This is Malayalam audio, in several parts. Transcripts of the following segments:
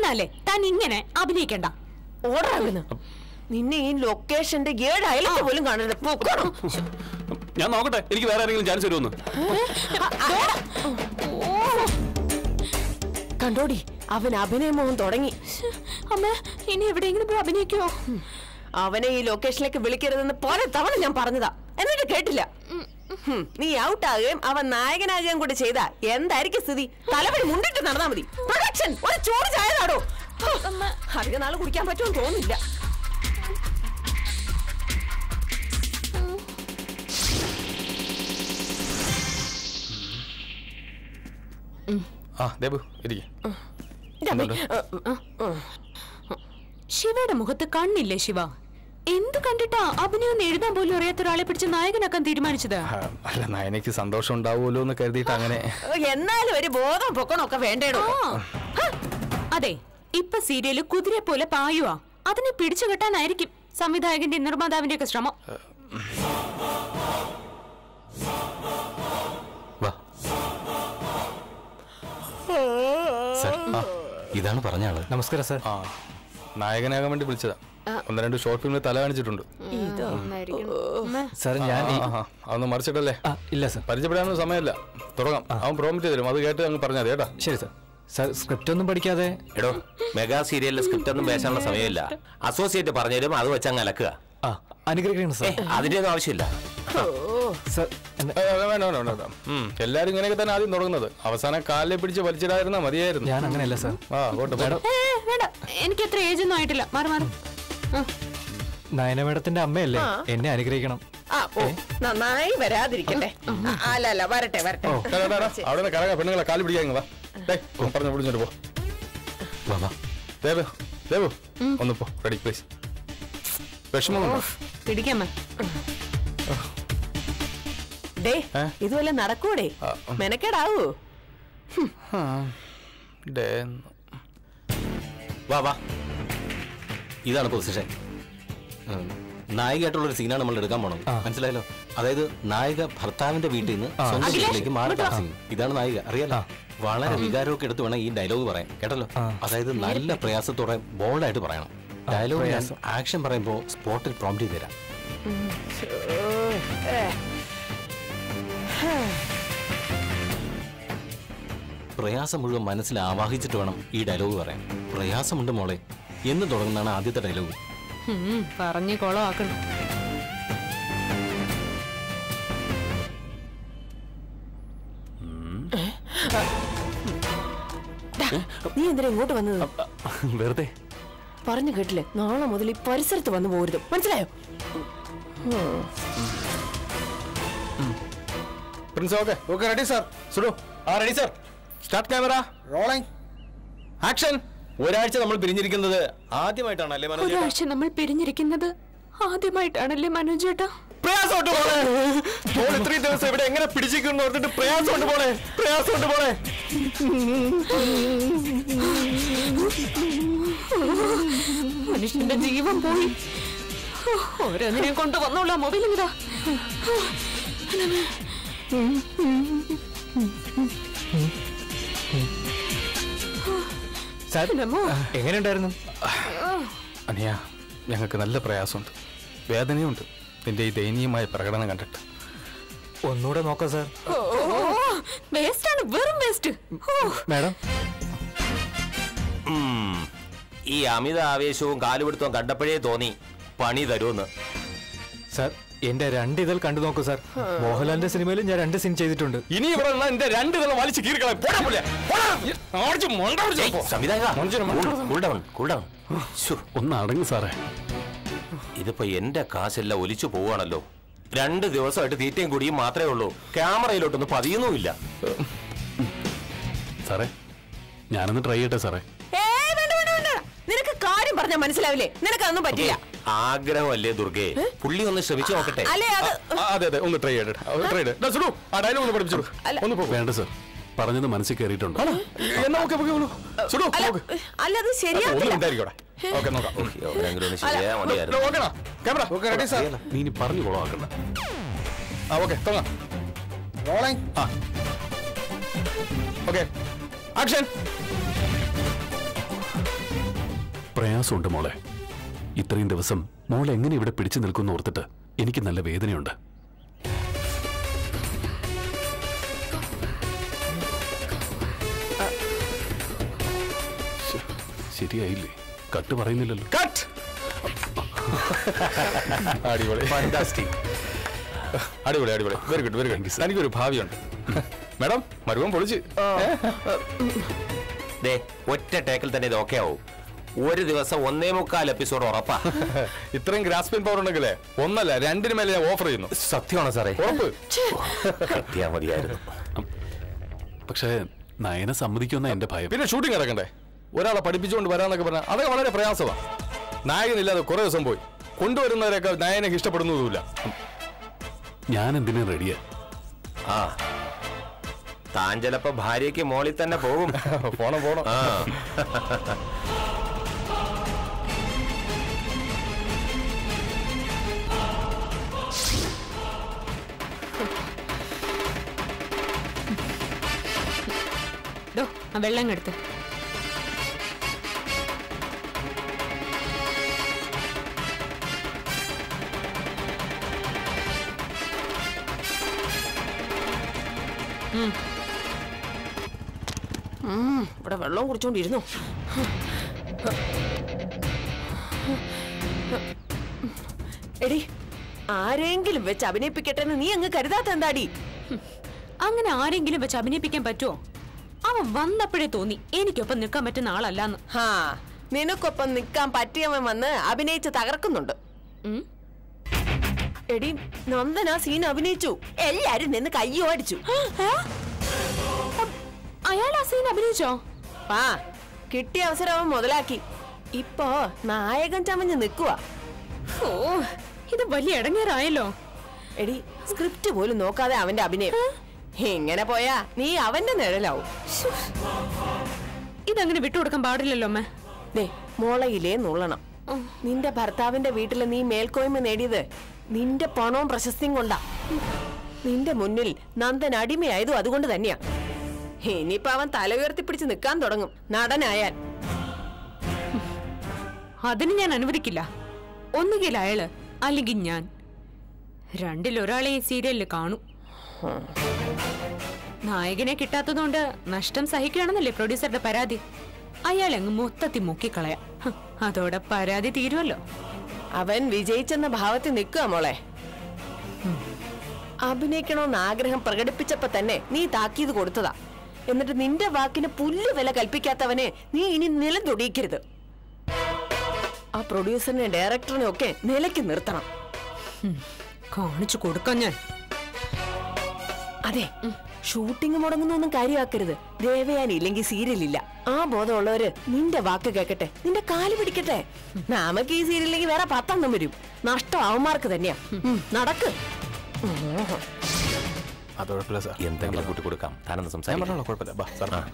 എന്നാലേ താൻ ഇങ്ങനെ അഭിനയിക്കണ്ട ഓർഡർ അവിടുന്ന് നിന്നെ ഈ ലൊക്കേഷന്റെ ഏഴ് അയലത്ത് പോലും കാണരുത് പൊക്കോണം. ഞാൻ നോക്കട്ടെ എനിക്ക് വേറെ ആരെങ്കിലും ചാൻസ് തരുമെന്ന് കണ്ടോടി അവൻ അഭിനയമോഹം തുടങ്ങി അമ്മ ഇനി എവിടെയെങ്കിലും പോയി അഭിനയിക്കുമോ അവനെ ഈ ലൊക്കേഷനിലേക്ക് വിളിക്കരുതെന്ന് പല തവണ ഞാൻ പറഞ്ഞതാ എന്നിട്ട് കേട്ടില്ല ഹും, നീ ഔട്ട് ആകുകയും അവൻ നായകനാകുകയും കൂടി ചെയ്താ എന്തായിരിക്കും സ്ഥിതി തലവഴി മുണ്ടിട്ട് നടന്നാ മതി പ്രൊഡക്ഷൻ ഒരു ചൂട് ചായതാടോ അധിക നാള് കുടിക്കാൻ പറ്റുമെന്ന് തോന്നുന്നില്ല ആ ദേബു ഇരിക്കെ ഇന്റെ അമ്മേ, എന്തുണ്ട്? ഏ, ഏ, ഏ. ശിവയുടെ മുഖത്ത് കണ്ണില്ലേ ശിവ എന്ത് കണ്ടിട്ടാ അഭിനയം എന്ന് എഴുതാൻ പോലും അറിയാത്ത ഒരാളെ പിടിച്ച് നായകനാക്കാൻ തീരുമാനിച്ചത് ആ, അല്ല നയനയ്ക്ക് സന്തോഷം ഉണ്ടാവുമല്ലോ എന്ന് കരുതിയിട്ട് അങ്ങനെ എന്നാലും ഒരു ബോധം പൊക്കണമൊക്കെ വേണ്ടേടോ ആ, അതെ ഇപ്പൊ സീരിയല് കുതിരയെ പോലെ പായുവാ അതിനെ പിടിച്ചു കെട്ടാനായിരിക്കും സംവിധായകന്റെ നിർമ്മാതാവിന്റെ ഒക്കെ ശ്രമം വാ സർ ഇതാണ് പറഞ്ഞ ആള് നമസ്കാരം സാർ ആ നായകനാകാൻ വേണ്ടി വിളിച്ചതാ ഒന്ന് രണ്ട് ഷോർട്ട് ഫിലിമിൽ തല കാണിച്ചിട്ടുണ്ട് സാർ ഞാൻ ഈ- ആ, ആ, അതൊന്ന് മറിച്ചിട്ടല്ലേ ആ, ഇല്ല സാർ പരിചയപ്പെടാനൊന്നും സമയമില്ല തുടങ്ങാം അവൻ പ്രോമിറ്റ് തരും അത് കേട്ട് അങ്ങ് പറഞ്ഞാൽ മതി കേട്ടാ ശരി സാർ സാർ സ്ക്രിപ്റ്റ് ഒന്നും പഠിക്കാതെ എടോ മെഗാ സീരിയലിലെ സ്ക്രിപ്റ്റ് ഒന്നും പേശാനുള്ള സമയമില്ല അസോസിയേറ്റ് പറഞ്ഞുതരും അത് വെച്ച് അങ്ങ് അലക്കുക ആ അനുഗ്രഹിക്കണം സാർ അതിന്റെ ഒന്നും ആവശ്യമില്ല സാർ എന്നെ- ഏ, വേണ്ട വേണ്ട വേണ്ട വേണ്ട ഉം, എല്ലാരും ഇങ്ങനെയൊക്കെ തന്നെ ആദ്യം തുടങ്ങുന്നത് അവസാനം കാലിലെ പിടിച്ച് വലിച്ചിടായിരുന്നാ മതിയായിരുന്നു ഞാൻ അങ്ങനെയല്ല സാർ ആ പോട്ടെ പോട്ടെ. ഏ വേണ്ട എനിക്ക് അത്ര ഏജ് ഒന്നും ആയിട്ടില്ല മാറി മാറി ആ, നയന മേഡത്തിന്റെ അമ്മയല്ലേ എന്നെ അനുഗ്രഹിക്കണം ആ ഓ നന്നായി വരാതിരിക്കട്ടെ ആ, അല്ല അല്ല വരട്ടെ വരട്ടെ ഡാ, ഡാ, ഡാ, ഡാ, അവിടെ നിന്ന് കറങ്ങ പെണ്ണുങ്ങളെ കാല് പിടിക്കാൻ ഇങ്ങ് വാ ഡേയ്, ഒന്ന് പറഞ്ഞു പിടിച്ചോണ്ട് പോ വാ, വാ. ദേവു ദേവു ഒന്ന് പോ റെഡി പ്ലീസ് വിഷമമുണ്ടോ പിടിക്കാമ്മ ഡേ ഏ? ഇതുവല്ല നടക്കൂടെ മെനക്കേടാവൂ ഡേ വാ വാ ഇതാണ് പൊസിഷൻ നായികയായിട്ടുള്ള ഒരു സീനാണ് നമ്മൾ എടുക്കാൻ പോണത് മനസ്സിലായല്ലോ അതായത് നായിക ഭർത്താവിന്റെ വീട്ടിൽ നിന്ന് സ്വന്തം വീട്ടിലേക്ക് മാറി താമസിക്കും ഇതാണ് നായിക അറിയാലോ വളരെ വികാരമൊക്കെ എടുത്ത് വേണം ഈ ഡയലോഗ് പറയാൻ കേട്ടല്ലോ അതായത് നല്ല പ്രയാസത്തോടെ ബോൾഡായിട്ട് പറയണം ഡയലോഗ് ഞാൻ ആക്ഷൻ പറയുമ്പോൾ സ്പോട്ടിൽ പ്രോംപ്റ്റ് ചെയ്ത് തരാം പ്രയാസം മുഴുവൻ മനസ്സിൽ ആവാഹിച്ചിട്ട് വേണം ഈ ഡയലോഗ് പറയാൻ പ്രയാസമുണ്ട് മോളെ എന്ന് തുടങ്ങുന്നതാണ് ആദ്യത്തെ ഡയലോഗ് ഉം, പറഞ്ഞ് കൊളമാക്കണം നീ എന്തിനാ ഇങ്ങോട്ട് വന്നത് വെറുതെ പറഞ്ഞു കേട്ടില്ലേ നാളെ മുതൽ ഈ പരിസരത്ത് വന്നു പോരുത് മനസ്സിലായോ Prince okay okay ready sir Sudu ആ ready sir start camera rolling action ഒരാഴ്ച നമ്മൾ പിരിഞ്ഞിരിക്കുന്നത് ആദ്യമായിട്ടാണ് അല്ലേ മനോജ് ഒരാഴ്ച നമ്മൾ പിരിഞ്ഞിരിക്കുന്നത് ആദ്യമായിട്ടാണല്ലേ മനോജ് ചേട്ടാ പ്രയാസമുണ്ട് പോളെ മോൾ ഇത്രയും ദിവസം ഇവിടെ എങ്ങനെ പിടിച്ചിരിക്കുന്നു ഓർത്തിട്ട് പ്രയാസമുണ്ട് പോളെ പ്രയാസമുണ്ട് പോളെ മനുഷ്യന്റെ ജീവൻ പോയി ഓരോന്നിനെ കൊണ്ട് വന്നോളാം മൊബൈൽ ഇങ്ങടാ സാർ എന്നമ്മോ. എങ്ങനെയുണ്ടായിരുന്നു അനിയ ഞങ്ങൾക്ക് നല്ല പ്രയാസമുണ്ട് വേദനയുണ്ട് നിന്റെ ഈ ദയനീയമായ പ്രകടനം കണ്ടിട്ട് ഒന്നുകൂടെ നോക്കാം സാർ വേസ്റ്റ് ആണ് വെറും വേസ്റ്റ് മാഡം ഉം. ഈ അമിത ആവേശവും കാലുപിടുത്തവും കണ്ടപ്പോഴേ തോന്നി പണി തരുമെന്ന് സാർ എന്റെ രണ്ട് ഇതിൽ കണ്ടു നോക്കൂ സാർ മോഹൻലാലിന്റെ സിനിമയിൽ ഞാൻ രണ്ട് സീൻ ചെയ്തിട്ടുണ്ട് ഇനി ഇവിടെ നിന്നാ നിന്റെ രണ്ട് തല വലിച്ചു കീറിക്കളെ പോടാ പുള്ളിയെ. പോടാ. ഓടിച്ച് മൊണ്ട പിടിച്ച് പോ. സംവിധായക മനുഷ്യനെ മനുഷ്യനെ. കൂൾ ഡൗൺ കൂൾ ഡൗൺ ഒന്ന് അടങ്ങ് സാറേ ഇതിപ്പോ എന്റെ കാശെല്ലാം ഒലിച്ചു പോവാണല്ലോ രണ്ട് ദിവസമായിട്ട് തീറ്റയും കുടിയും മാത്രമേ ഉള്ളൂ ക്യാമറയിലോട്ടൊന്നും പതിയുന്നുമില്ല സാറേ ഞാനൊന്ന് ട്രൈ ചെയ്യട്ടെ സാറേ ഏ വേണ്ട വേണ്ട വേണ്ട നിനക്ക് കാര്യം പറഞ്ഞാൽ മനസ്സിലാവില്ലേ നിനക്കതൊന്നും പറ്റില്ല ആഗ്രഹമല്ലേ ദുർഗെ പുള്ളി ഒന്ന് ശ്രമിച്ചു നോക്കട്ടെ അല്ലേ അത് ആ, അതെ അതെ ഒന്ന് ട്രൈ ചെയ്തിട്ട് ട്രൈ ചെയ്ത് സുഡു ആ ഡയലോഗ് ഒന്ന് പഠിപ്പിച്ചു ഒന്ന് പോ വേണ്ട സാർ പറഞ്ഞത് മനസ്സിൽ കയറിയിട്ടുണ്ട് എന്നാ ഓക്കെ ഓക്കെ സുഡു അല്ല ഓക്കെ അല്ല അത് ഒന്നും ശരിയാക്കില്ല ഉണ്ടായിരിക്കോടെ ഓക്കെ നോക്കാം എവിടെയെങ്കിലും ഒന്ന് ശരിയായാ മതിയായിരുന്നു ഓക്കെടാ ക്യാമറ ഓക്കെ റെഡി സാർ നീ ഇനി പറഞ്ഞു കൊളവാക്കണ്ട ആ ഓക്കെ തുടങ്ങാം റോളിംഗ് ആ ഓക്കെ ആക്ഷൻ പ്രയാസമുണ്ട് മോളെ ഇത്രയും ദിവസം മോൾ എങ്ങനെ ഇവിടെ പിടിച്ചു നിൽക്കുന്നു ഓർത്തിട്ട് എനിക്ക് നല്ല വേദനയുണ്ട് ശ്ശെ, ശരിയായില്ലേ കട്ട് പറയുന്നില്ലല്ലോ കട്ട് അടിപൊളി അടിപൊളി അടിപൊളി വെരി ഗുഡ് വെരി ഗുഡ് എനിക്കൊരു ഭാവിയുണ്ട് മാഡം മരുവൻ പൊളിച്ച് ദേ ഒറ്റ ടേക്കിൽ തന്നെ ഇത് ഓക്കെ ആവും ഒരു ദിവസം ഒന്നേ മുക്കാൽ എപ്പിസോഡ് ഉറപ്പാ ഇത്രയും ഗ്രാസ്പിൻ പവർ ഉണ്ടെങ്കിലേ ഒന്നല്ല രണ്ടിന് മേലെ ഞാൻ ഓഫർ ചെയ്യുന്നു സത്യമാണോ സാറേ ഉറപ്പ് കിട്ടിയാ മതിയായിരുന്നു പക്ഷേ നയന സമ്മതിക്കുന്ന എന്റെ ഭയം പിന്നെ ഷൂട്ടിംഗ് ഇറക്കണ്ടേ ഒരാളെ പഠിപ്പിച്ചുകൊണ്ട് വരാന്നൊക്കെ പറഞ്ഞാൽ അതൊക്കെ വളരെ പ്രയാസമാണ് നായകനില്ലാതെ കുറെ ദിവസം പോയി കൊണ്ടുവരുന്നവരെയൊക്കെ നായകനെ ഇഷ്ടപ്പെടുന്നതുമില്ല ഞാൻ എന്തിനും റെഡിയാ ആ താൻ ചിലപ്പോ ഭാര്യയ്ക്ക് മോളിൽ തന്നെ പോകും പോണം പോണം ആ ഡോ ആ വെള്ളം എടുത്ത് ഇവിടെ വെള്ളം കുടിച്ചോണ്ടിരുന്നു എടി ആരെങ്കിലും വെച്ച് അഭിനയിപ്പിക്കട്ടെ എന്ന് നീ അങ്ങ് കരുതാത്ത എന്താടി അങ്ങനെ ആരെങ്കിലും വെച്ച് അഭിനയിപ്പിക്കാൻ പറ്റുമോ അവൻ വന്നപ്പോഴേ തോന്നി എനിക്കൊപ്പം നിൽക്കാൻ പറ്റുന്ന ആളല്ലാന്ന് ഹാ നിനക്കൊപ്പം നിൽക്കാൻ പറ്റിയവൻ വന്ന് അഭിനയിച്ച് തകർക്കുന്നുണ്ട് ഉം. എടി നന്ദൻ ആ സീൻ അഭിനയിച്ചു എല്ലാരും നിന്ന് കയ്യോ അടിച്ചു അയാൾ ആ സീൻ അഭിനയിച്ചോ ആ കിട്ടിയ അവസരം അവൻ മുതലാക്കി ഇപ്പോ നായകൻ ചമഞ്ഞ് നിൽക്കുക ഓ ഇത് വലിയ ഇടങ്ങേറായല്ലോ എടി സ്ക്രിപ്റ്റ് പോലും നോക്കാതെ അവന്റെ അഭിനയം ഇങ്ങനെ പോയാ നീ അവന്റെ നിഴലാവും ഇതങ്ങനെ വിട്ടുകൊടുക്കാൻ പാടില്ലല്ലോ അമ്മ ദേ മോളയിലേ നുള്ളണം നിന്റെ ഭർത്താവിന്റെ വീട്ടില് നീ മേൽക്കോയ്മ നേടിയത് നിന്റെ പണവും പ്രശസ്തിയും കൊണ്ടാ നിന്റെ മുന്നിൽ നന്ദൻ അടിമയായതും അതുകൊണ്ട് തന്നെയാ ഇനിയിപ്പോ അവൻ തല ഉയർത്തിപ്പിടിച്ച് നിൽക്കാൻ തുടങ്ങും നടനായാൽ അതിന് ഞാൻ അനുവദിക്കില്ല ഒന്നുകിൽ അയാള് അല്ലെങ്കിൽ ഞാൻ രണ്ടിൽ ഒരാളെ ഈ സീരിയലിൽ കാണൂ നായകനെ കിട്ടാത്തതുകൊണ്ട് നഷ്ടം സഹിക്കുകയാണെന്നല്ലേ പ്രൊഡ്യൂസറുടെ പരാതി അയാൾ അങ്ങ് മൊത്തത്തിൽ മുക്കിക്കളയാം ഹ്, അതോടെ പരാതി തീരുമല്ലോ അവൻ വിജയിച്ചെന്ന ഭാവത്തിൽ നിൽക്കുക മോളെ അഭിനയിക്കണമെന്ന് ആഗ്രഹം പ്രകടിപ്പിച്ചപ്പോ തന്നെ നീ താക്കീത് കൊടുത്തതാ എന്നിട്ട് നിന്റെ വാക്കിന് പുല്ല് വില കൽപ്പിക്കാത്തവനെ നീ ഇനി നിലം തൊടിയിക്കരുത് ആ പ്രൊഡ്യൂസറിനെ ഡയറക്ടറിനെ ഒക്കെ നിലയ്ക്ക് നിർത്തണം കാണിച്ചു കൊടുക്കാം ഞാൻ അതെ ഷൂട്ടിംഗ് മുടങ്ങുന്നൊന്നും കാര്യമാക്കരുത് ദേവയാനി ഇല്ലെങ്കിൽ സീരിയൽ ഇല്ല ആ ബോധമുള്ളവര് നിന്റെ വാക്ക് കേക്കട്ടെ നിന്റെ കാല് പിടിക്കട്ടെ നമുക്ക് ഈ സീരിയലില്ലെങ്കിൽ വേറെ പത്തെണ്ണം വരും നഷ്ടം അവന്മാർക്ക് തന്നെയാ ഉം, നടക്ക് അത് കുഴപ്പമില്ല സാർ എന്തെങ്കിലും കൂട്ടി കൊടുക്കാം താനൊന്ന് ഞാൻ സംസാരിക്കാം പറഞ്ഞോളാം കുഴപ്പമില്ല ബാ സാർ ആ.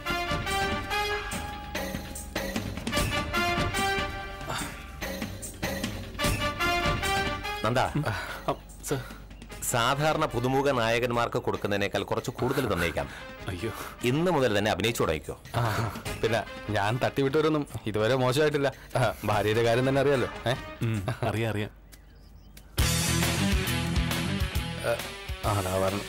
നന്ദ ആ, സർ. സാധാരണ പുതുമുഖ നായകന്മാർക്ക് കൊടുക്കുന്നതിനേക്കാൾ കുറച്ച് കൂടുതൽ തന്നേക്കാം അയ്യോ ഇന്ന് മുതൽ തന്നെ അഭിനയിച്ചു തുടങ്ങിക്കോ ആ, പിന്നെ ഞാൻ തട്ടിവിട്ടവരൊന്നും ഇതുവരെ മോശമായിട്ടില്ല ആ, ഭാര്യയുടെ കാര്യം തന്നെ അറിയാലോ ഏ ഉം, അറിയാം അറിയാം ആ അതാ പറഞ്ഞു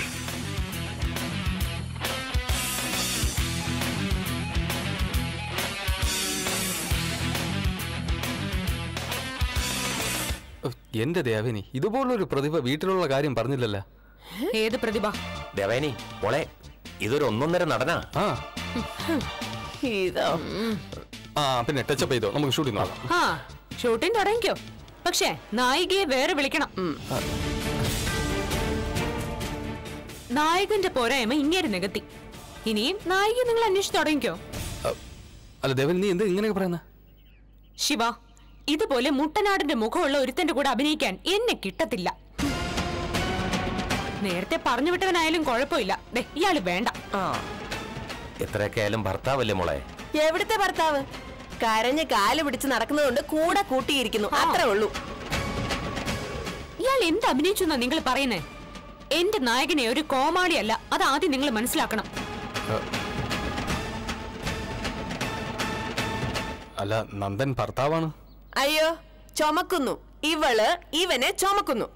ഉഫ്, എന്റെ ദേവനി ഇതുപോലൊരു പ്രതിഭ വീട്ടിലുള്ള കാര്യം പറഞ്ഞില്ലല്ലോ ഏത് പ്രതിഭ ദേവേനി മോളെ ഇതൊരു ഒന്നൊന്നര നടനാ ആ ഇതോ ആ പിന്നെ ടച്ചപ്പ് ചെയ്തോ നമുക്ക് ഷൂട്ടിംഗ് നോക്കാം ആ ഷൂട്ടിംഗ് തുടങ്ങിക്കോ പക്ഷേ നായികയെ വേറെ വിളിക്കണം നായകന്റെ പോരായ്മ ഇങ്ങനെ നികത്തി ഇനിയും നായികയെ നിങ്ങൾ അന്വേഷിച്ച് തുടങ്ങിക്കോ അല്ല ദേവൻ നീ എന്ത് ഇങ്ങനെയൊക്കെ പറയുന്ന ശിവ ഇതുപോലെ മുട്ടനാടിന്റെ മുഖമുള്ള ഒരുത്തന്റെ കൂടെ അഭിനയിക്കാൻ എന്നെ കിട്ടത്തില്ല നേരത്തെ പറഞ്ഞു വിട്ടവനായാലും കുഴപ്പമില്ല ദേ ഇയാള് വേണ്ട ആ എത്രയൊക്കെ ആയാലും ഭർത്താവല്ലേ മോളെ എവിടുത്തെ ഭർത്താവ് കരഞ്ഞ് കാല് പിടിച്ച് നടക്കുന്നതുകൊണ്ട് കൂടെ കൂട്ടിയിരിക്കുന്നു അത്രേ ഉള്ളൂ ഇയാൾ എന്ത് അഭിനയിച്ചു എന്നാ നിങ്ങൾ പറയുന്നേ എന്റെ നായകനെ ഒരു കോമാളിയല്ല അത് ആദ്യം നിങ്ങൾ മനസ്സിലാക്കണം അല്ല നന്ദൻ ഭർത്താവാണ് അയ്യോ ചുമക്കുന്നു ഇവള് ഇവനെ ചുമക്കുന്നു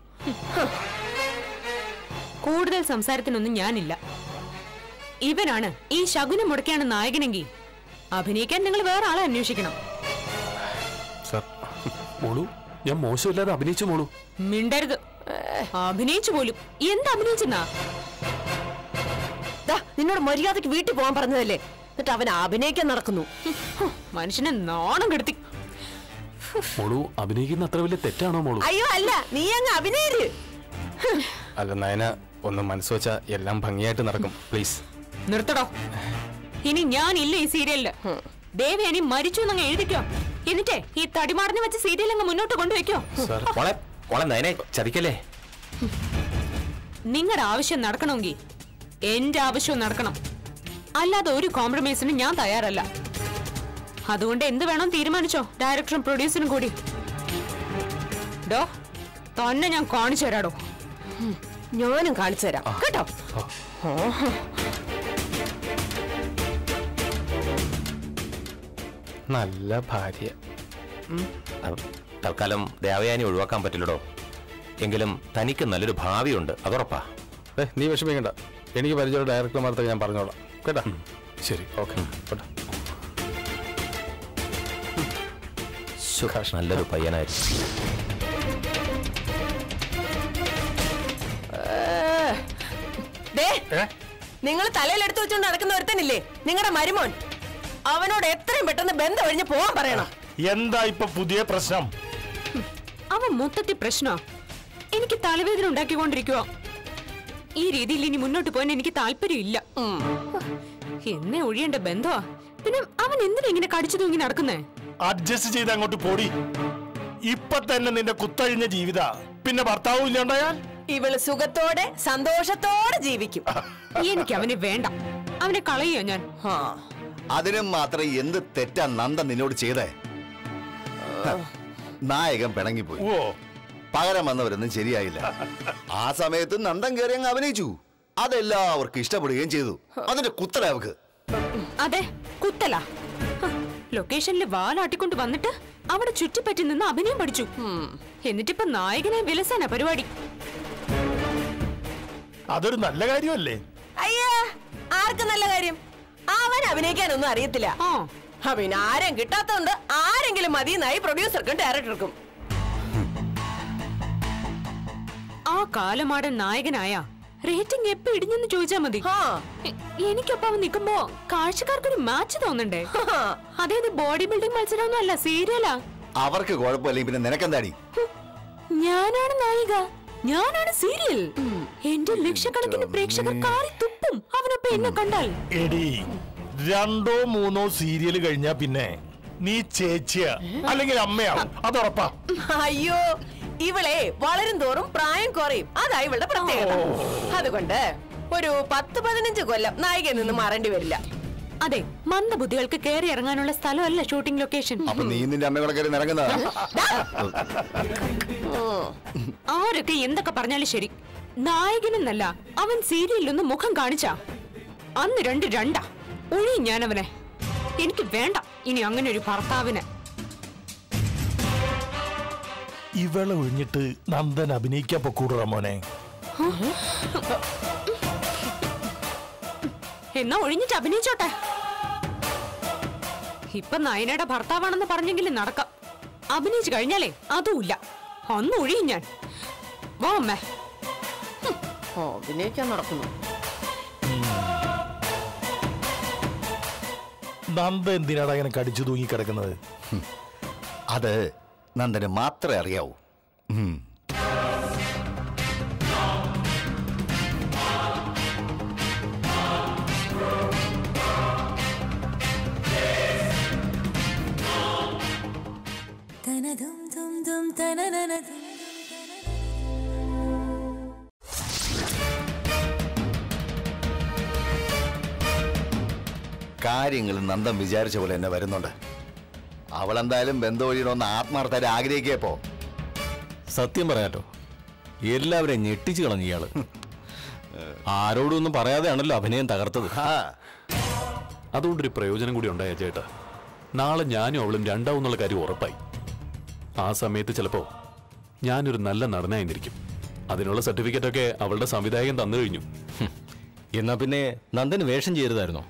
കൂടുതൽ സംസാരത്തിനൊന്നും ഞാനില്ല ഇവനാണ് ഈ ശകുനം മുടക്കിയാണ് നായകനെങ്കിൽ അഭിനയിക്കാൻ നിങ്ങൾ വേറെ ആളെ അന്വേഷിക്കണം സർ മോളു ഞാൻ മോശമില്ലാതെ അഭിനയിച്ചു മോളു മിണ്ടരുത് അഭിനയിച്ചു പോലും എന്ത് അഭിനയിച്ചെന്നാ ദാ, നിന്നോട് മര്യാദക്ക് വീട്ടിൽ പോകാൻ പറഞ്ഞതല്ലേ എന്നിട്ട് അവൻ അഭിനയിക്കാൻ നടക്കുന്നു ഹും, മനുഷ്യനെ നാണം കെടുത്തി മോളു അഭിനയിക്കുന്ന അത്ര വലിയ തെറ്റാണോ മോളു അയ്യോ അല്ല നീ അങ്ങ് അഭിനയിര് അല്ല നയന ഒന്ന് മനസ്സ് വെച്ചാ എല്ലാം ഭംഗിയായിട്ട് നടക്കും പ്ലീസ് നിർത്തടോ ഇനി ഞാൻ ഇല്ല ഈ സീരിയലില് ദേവയാനി മരിച്ചു എന്നങ്ങ് എഴുതിക്കോ എന്നിട്ടേ ഈ തടിമാറിനെ വെച്ച് സീരിയൽ അങ്ങ് മുന്നോട്ട് കൊണ്ടുവയ്ക്കോ സർ മോളെ മോളെ നയനെ ചതിക്കല്ലേ നിങ്ങളുടെ ആവശ്യം നടക്കണമെങ്കിൽ എന്റെ ആവശ്യവും നടക്കണം അല്ലാതെ ഒരു കോംപ്രമൈസിനും ഞാൻ തയ്യാറല്ല അതുകൊണ്ട് എന്ത് വേണം തീരുമാനിച്ചോ ഡയറക്ടറും പ്രൊഡ്യൂസറും കൂടി ഡോ തന്നെ ഞാൻ കാണിച്ചു തരാടോ ഞാനും കാണിച്ചു തരാം കേട്ടോ നല്ല ഭാര്യ അഹ് തൽക്കാലം ദേവയാനി ഒഴിവാക്കാൻ പറ്റില്ലടോ എങ്കിലും തനിക്ക് നല്ലൊരു ഭാവിയുണ്ട് അതുറപ്പാ ഏ നീ വിഷമിക്കണ്ട എനിക്ക് പരിചയമുള്ള ഡയറക്ടർമാർക്ക് ഞാൻ പറഞ്ഞോളാം കേട്ടാ ശരി ഓക്കെ കേട്ടോ സുഖാഷ് നല്ലൊരു പയ്യനായിരുന്നു ദേ ഏ നിങ്ങൾ തലയിലെടുത്ത് വെച്ചോണ്ട് നടക്കുന്ന ഒരുത്തനില്ലേ നിങ്ങളുടെ മരുമോൻ അവനോട് എത്രയും പെട്ടെന്ന് ബന്ധം ഒഴിഞ്ഞ് പോവാൻ പറയണം എന്താ ഇപ്പൊ പുതിയ പ്രശ്നം അവൻ മൊത്തത്തിൽ പ്രശ്നമാ എനിക്ക് തലവേദന ഉണ്ടാക്കിക്കൊണ്ടിരിക്കുവോ ഈ രീതിയിൽ ഇനി മുന്നോട്ട് പോകാൻ എനിക്ക് താല്പര്യമില്ല എന്നെ ഒഴിയേണ്ട ബന്ധമാ പിന്നെ അവൻ എന്തിനാ ഇങ്ങനെ കടിച്ചു തൂങ്ങി നടക്കുന്നേ അഡ്ജസ്റ്റ് ചെയ്ത് അങ്ങോട്ട് പോടി ഇപ്പൊ തന്നെ നിന്റെ കുത്തഴിഞ്ഞ ജീവിത പിന്നെ ഭർത്താവും ഇല്ലാണ്ടായാൽ ഇവള് സുഖത്തോടെ സന്തോഷത്തോടെ ജീവിക്കും എനിക്ക് അവനെ വേണ്ട അവനെ കളയോ ഞാൻ ആ, അതിനും മാത്രം എന്ത് തെറ്റാ നന്ദ നിന്നോട് ചെയ്തേ ഹ, നായകൻ പിണങ്ങിപ്പോയി ഓ പകരം വന്നവരൊന്നും ശരിയായില്ല ആ സമയത്ത് നന്ദൻ കയറി അങ്ങ് അഭിനയിച്ചു അതെല്ലാവർക്കും ഇഷ്ടപ്പെടുകയും ചെയ്തു അതിന്റെ കുത്തല അവക്ക് അതെ കുത്തല ഹ, ലൊക്കേഷനിൽ വാലാട്ടിക്കൊണ്ട് വന്നിട്ട് അവിടെ ചുറ്റിപ്പറ്റി നിന്ന് അഭിനയം പഠിച്ചു എന്നിട്ടിപ്പൊ നായകനെ വിലസാന പരിപാടി അതൊരു നല്ല കാര്യമല്ലേ അയ്യാ ആർക്ക് നല്ല കാര്യം അവൻ അഭിനയിക്കാനൊന്നും അറിയത്തില്ല ആ ആ, പിന്നെ ആരും കിട്ടാത്തോണ്ട് ആരെങ്കിലും മതിയെന്നായി പ്രൊഡ്യൂസർക്കും ഡയറക്ടർക്കും ആ കാലമാടൻ നായകനായ റേറ്റിംഗ് എപ്പോ ഇടിഞ്ഞെന്ന് ചോദിച്ചാ മതി ആ. എ- എനിക്കൊപ്പം അവൻ നിൽക്കുമ്പോ കാഴ്ചക്കാർക്കൊരു മാച്ച് തോന്നണ്ടേ അതേത് ബോഡി ബിൽഡിംഗ് മത്സരമൊന്നും അല്ല സീരിയലാ അവർക്ക് കുഴപ്പമില്ലെങ്കിൽ പിന്നെ നിനക്കെന്താടി ഹും, ഞാനാണ് നായിക ഞാനാണ് സീരിയൽ എന്റെ ലക്ഷക്കണക്കിന് പ്രേക്ഷകർ കാറി തുപ്പും അവനൊപ്പം എന്നെ കണ്ടാൽ എടി രണ്ടോ മൂന്നോ സീരിയൽ കഴിഞ്ഞാ പിന്നെ നീ ചേച്ചിയാ അല്ലെങ്കിൽ അമ്മയാവും അതുറപ്പാ അയ്യോ ഇവളെ വളരും തോറും പ്രായം കുറയും അതാ ഇവളുടെ പ്രത്യേകത അതുകൊണ്ട് ഒരു പത്ത് പതിനഞ്ച് കൊല്ലം നായികയിൽ നിന്ന് മാറേണ്ടി വരില്ല അതെ മന്ദബുദ്ധികൾക്ക് കയറി ഇറങ്ങാനുള്ള സ്ഥലമല്ല ഷൂട്ടിംഗ് ലൊക്കേഷൻ അപ്പൊ നീ നിന്റെ അമ്മയോടെ കയറി നിറങ്ങുന്നതാ ആരൊക്കെ എന്തൊക്കെ പറഞ്ഞാലും ശരി നായകനെന്നല്ല അവൻ സീരിയലിലൊന്ന് മുഖം കാണിച്ചാ അന്ന് രണ്ട് രണ്ടാ ഒഴി ഞാൻ അവനെ എനിക്ക് വേണ്ട ഇനി അങ്ങനെ ഒരു ഭർത്താവിനെ ഇവളെ ഒഴിഞ്ഞിട്ട് നന്ദൻ അഭിനയിക്കാൻ പൊക്കൂടുക മോനെ എന്നാ ഒഴിഞ്ഞിട്ട് അഭിനയിച്ചോട്ടെ ഇപ്പൊ നയനയുടെ ഭർത്താവാണെന്ന് പറഞ്ഞെങ്കിലും നടക്കാം അഭിനയിച്ചു കഴിഞ്ഞാലേ അതുമില്ല അന്ന് ഒഴിയും ഞാൻ വാ അമ്മേ ഓ അഭിനയിക്കാൻ നടക്കുന്നു നന്ദ എന്തിനാടാ ഇങ്ങനെ കടിച്ചു തൂങ്ങി കിടക്കുന്നത് അത് നന്ദന് മാത്രമേ അറിയാവൂ ഉം. കാര്യങ്ങൾ നന്ദൻ വിചാരിച്ച പോലെ തന്നെ വരുന്നുണ്ട് അവളെന്തായാലും ബന്ധമൊഴിയണമെന്ന് ആത്മാർത്ഥമായിട്ട് ആഗ്രഹിക്കപ്പോ സത്യം പറയാട്ടോ എല്ലാവരെയും ഞെട്ടിച്ചു കളഞ്ഞു ഇയാള് ആരോടും ഒന്നും പറയാതെയാണല്ലോ അഭിനയം തകർത്തത് ആ അതുകൊണ്ടൊരു പ്രയോജനം കൂടി ഉണ്ടായ ചേട്ടാ നാളെ ഞാനും അവളും രണ്ടാവുന്നുള്ള കാര്യം ഉറപ്പായി ആ സമയത്ത് ചിലപ്പോ ഞാനൊരു നല്ല നടനായിരിക്കും അതിനുള്ള സർട്ടിഫിക്കറ്റ് ഒക്കെ അവളുടെ സംവിധായകൻ തന്നു കഴിഞ്ഞു ഹും. എന്നാ പിന്നെ നന്ദന് വേഷം ചെയ്യരുതായിരുന്നോ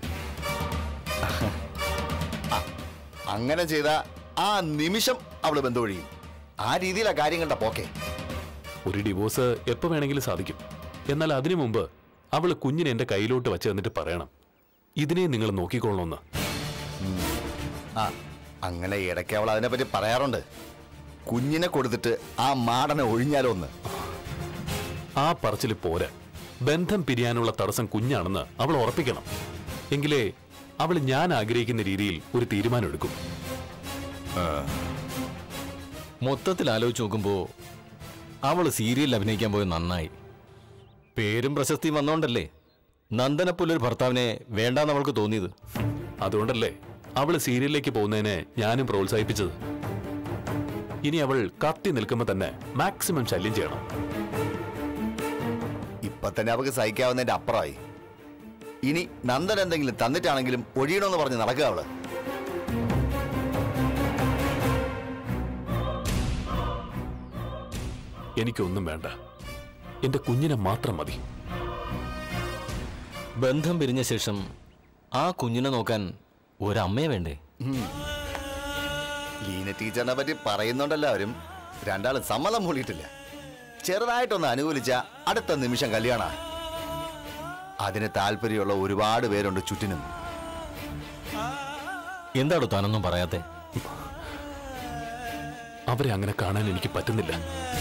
അങ്ങനെ ചെയ്ത ആ നിമിഷം അവള് ബന്ധമൊഴിയും ആ രീതിയിലാ കാര്യങ്ങളുടെ പോക്കെ ഒരു ഡിവോഴ്സ് എപ്പോ വേണമെങ്കിലും സാധിക്കും എന്നാൽ അതിനു മുമ്പ് അവള് കുഞ്ഞിനെ എന്റെ കയ്യിലോട്ട് വച്ച് തന്നിട്ട് പറയണം ഇതിനെ നിങ്ങൾ നോക്കിക്കൊള്ളണമെന്ന് ആ അങ്ങനെ ഇടയ്ക്ക് അവൾ അതിനെപ്പറ്റി പറയാറുണ്ട് കുഞ്ഞിനെ കൊടുത്തിട്ട് ആ മാടനെ ഒഴിഞ്ഞാലോ ഒന്ന് ആ പറച്ചിൽ പോരാ ബന്ധം പിരിയാനുള്ള തടസ്സം കുഞ്ഞാണെന്ന് അവൾ ഉറപ്പിക്കണം എങ്കിലേ അവൾ ഞാൻ ആഗ്രഹിക്കുന്ന രീതിയിൽ ഒരു തീരുമാനം എടുക്കും മൊത്തത്തിൽ ആലോചിച്ച് നോക്കുമ്പോ അവള് സീരിയലിൽ അഭിനയിക്കാൻ പോയത് നന്നായി പേരും പ്രശസ്തിയും വന്നോണ്ടല്ലേ നന്ദനെപ്പോലൊരു ഭർത്താവിനെ വേണ്ടാന്ന് അവൾക്ക് തോന്നിയത് അതുകൊണ്ടല്ലേ അവള് സീരിയലിലേക്ക് പോകുന്നതിനെ ഞാനും പ്രോത്സാഹിപ്പിച്ചത് ഇനി അവൾ കത്തി നിൽക്കുമ്പോൾ തന്നെ മാക്സിമം ശല്യം ചെയ്യണം ഇപ്പൊ തന്നെ അവൾക്ക് സഹിക്കാവുന്നതിന്റെ അപ്പുറമായി ഇനി നന്ദൻ എന്തെങ്കിലും തന്നിട്ടാണെങ്കിലും ഒഴിയണമെന്ന് പറഞ്ഞ് നടക്കുക അവള് എനിക്കൊന്നും വേണ്ട എന്റെ കുഞ്ഞിനെ മാത്രം മതി ബന്ധം പിരിഞ്ഞ ശേഷം ആ കുഞ്ഞിനെ നോക്കാൻ ഒരമ്മയെ വേണ്ടേ ലീന ടീച്ചറിനെ പറ്റി പറയുന്നുണ്ടല്ലോ അവരും രണ്ടാളും സമ്മതം മൂളിയിട്ടില്ല ചെറുതായിട്ടൊന്ന് അനുകൂലിച്ച അടുത്ത നിമിഷം കല്യാണ അതിന് താല്പര്യമുള്ള ഒരുപാട് പേരുണ്ട് ചുറ്റിനും എന്താടോ താനൊന്നും പറയാത്തെ അവരെ അങ്ങനെ കാണാൻ എനിക്ക് പറ്റുന്നില്ല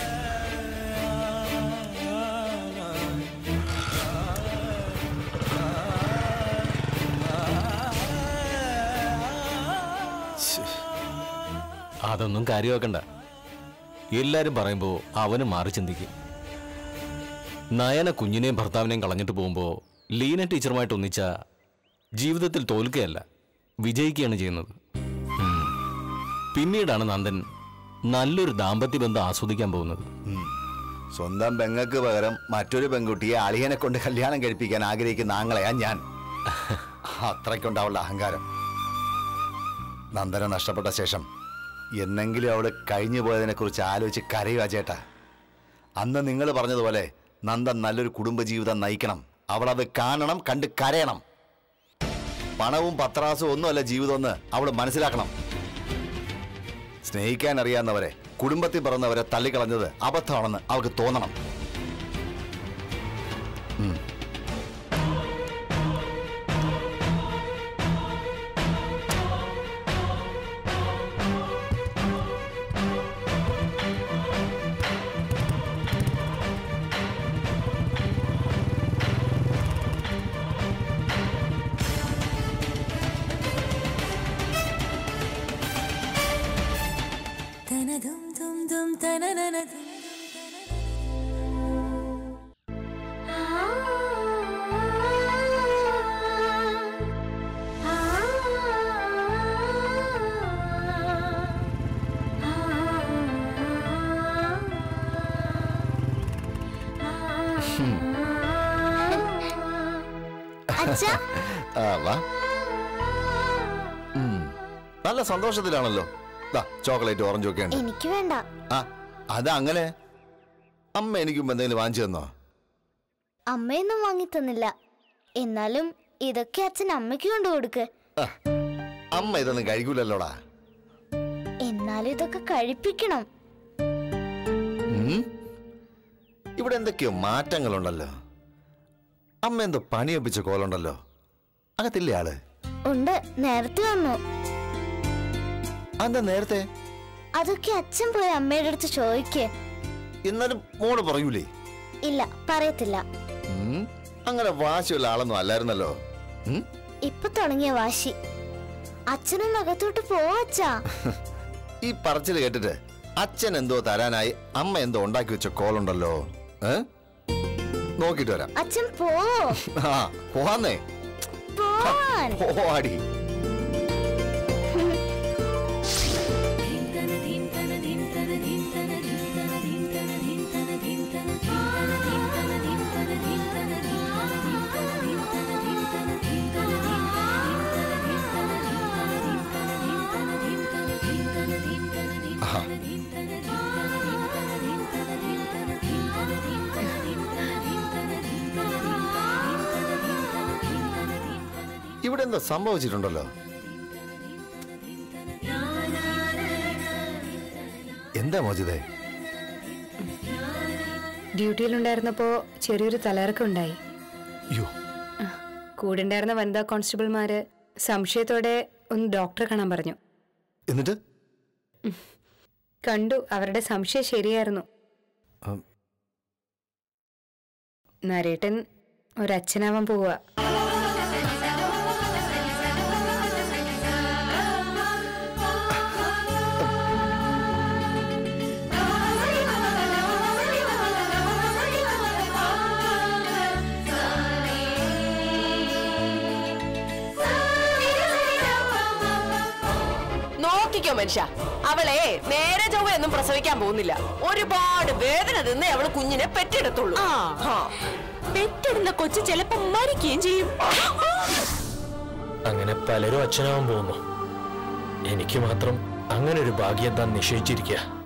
അതൊന്നും കാര്യമാക്കണ്ട എല്ലാരും പറയുമ്പോ അവന് മാറി ചിന്തിക്കും നയന കുഞ്ഞിനെയും ഭർത്താവിനെയും കളഞ്ഞിട്ട് പോകുമ്പോ ലീന ടീച്ചറുമായിട്ട് ഒന്നിച്ച ജീവിതത്തിൽ തോൽക്കുകയല്ല വിജയിക്കുകയാണ് ചെയ്യുന്നത് ഉം. പിന്നീടാണ് നന്ദൻ നല്ലൊരു ദാമ്പത്യ ബന്ധം ആസ്വദിക്കാൻ പോകുന്നത് സ്വന്തം പെങ്ങക്ക് പകരം മറ്റൊരു പെൺകുട്ടിയെ അളിയനെ കൊണ്ട് കല്യാണം കഴിപ്പിക്കാൻ ആഗ്രഹിക്കുന്ന ആങ്ങളെയാ ഞാൻ അത്രയ്ക്കുണ്ടാവുള്ള അഹങ്കാരം നന്ദനെ നഷ്ടപ്പെട്ട ശേഷം എന്നെങ്കിലും അവള് കഴിഞ്ഞു പോയതിനെ കുറിച്ച് ആലോചിച്ച് കരയുക ചേട്ടാ അന്ന് നിങ്ങൾ പറഞ്ഞതുപോലെ നന്ദൻ നല്ലൊരു കുടുംബജീവിതം നയിക്കണം അവൾ അത് കാണണം കണ്ട് കരയണം പണവും പത്രാസും ഒന്നുമല്ല ജീവിതമെന്ന് അവൾ മനസ്സിലാക്കണം സ്നേഹിക്കാൻ അറിയാവുന്നവരെ കുടുംബത്തിൽ പിറന്നവരെ തള്ളിക്കളഞ്ഞത് അബദ്ധമാണെന്ന് അവൾക്ക് തോന്നണം ഉം. തനതും തും തും തനനനതും അച്ഛാ ആ, വാ ഉം. നല്ല സന്തോഷത്തിലാണല്ലോ ദാ ചോക്ലേറ്റ് ഓറഞ്ചും ഒക്കെ ഉണ്ട് എനിക്ക് വേണ്ട ആ അത് അങ്ങനെ അമ്മ എനിക്കും എന്തെങ്കിലും വാങ്ങിച്ചു തന്നോ അമ്മയൊന്നും വാങ്ങി തന്നില്ല എന്നാലും ഇതൊക്കെ അച്ഛൻ അമ്മയ്ക്ക് കൊണ്ടു കൊടുക്ക് ആ, അമ്മ ഇതൊന്നും കഴിക്കൂലല്ലോടാ എന്നാലും ഇതൊക്കെ കഴിപ്പിക്കണം ഉം. ഇവിടെ എന്തൊക്കെയോ മാറ്റങ്ങളുണ്ടല്ലോ അമ്മ എന്തോ പണിയൊപ്പിച്ച കോലുണ്ടല്ലോ അകത്തില്ലേ ആള് ഉണ്ട് നേരത്തെ വന്നു അതെന്താ നേരത്തെ അതൊക്കെ അച്ഛൻ പോയി അമ്മയുടെ അടുത്ത് ചോദിക്കേ എന്നാലും മോള് പറയൂലേ ഇല്ല പറയത്തില്ല ഉം. അങ്ങനെ വാശിയുള്ള ആളൊന്നും അല്ലായിരുന്നല്ലോ ഉം? ഇപ്പൊ തുടങ്ങിയ വാശി അച്ഛനും അകത്തോട്ട് പോവച്ചാ ഈ പറച്ചിൽ കേട്ടിട്ട് അച്ഛൻ എന്തോ തരാനായി അമ്മ എന്തോ ഉണ്ടാക്കി വെച്ച കോളുണ്ടല്ലോ ഏ നോക്കിട്ട് വരാം അച്ഛൻ പോ ആ പോവാന്നേ പോവാൻ പോവാടി ഇവിടെ എന്താ സംഭവിച്ചിട്ടുണ്ടല്ലോ എന്താ മോചിതേ ഡ്യൂട്ടിയിലുണ്ടായിരുന്നപ്പോ ചെറിയൊരു തലയിറക്കം ഉണ്ടായി അയ്യോ കൂടെ ഉണ്ടായിരുന്ന വനിതാ കോൺസ്റ്റബിൾമാര് സംശയത്തോടെ ഒന്ന് ഡോക്ടറെ കാണാൻ പറഞ്ഞു എന്നിട്ട് കണ്ടു അവരുടെ സംശയം ശരിയായിരുന്നു ഉം. നരേട്ടൻ ഒരച്ഛനാവാൻ പോവുക നോക്കിക്കോ മനുഷ്യ അവളെ നേരെ ചൊവ്വ ഒന്നും പ്രസവിക്കാൻ പോകുന്നില്ല ഒരുപാട് വേദന തിന്നേ അവള് കുഞ്ഞിനെ പെറ്റെടുത്തുള്ളൂ ആ. ഹാ. പെറ്റിടുന്ന കൊച്ചു ചിലപ്പോ മരിക്കുകയും ചെയ്യും അങ്ങനെ പലരും അച്ഛനാവാൻ പോകുന്നു എനിക്ക് മാത്രം അങ്ങനെ ഒരു ഭാഗ്യം താൻ നിശ്ചയിച്ചിരിക്കുക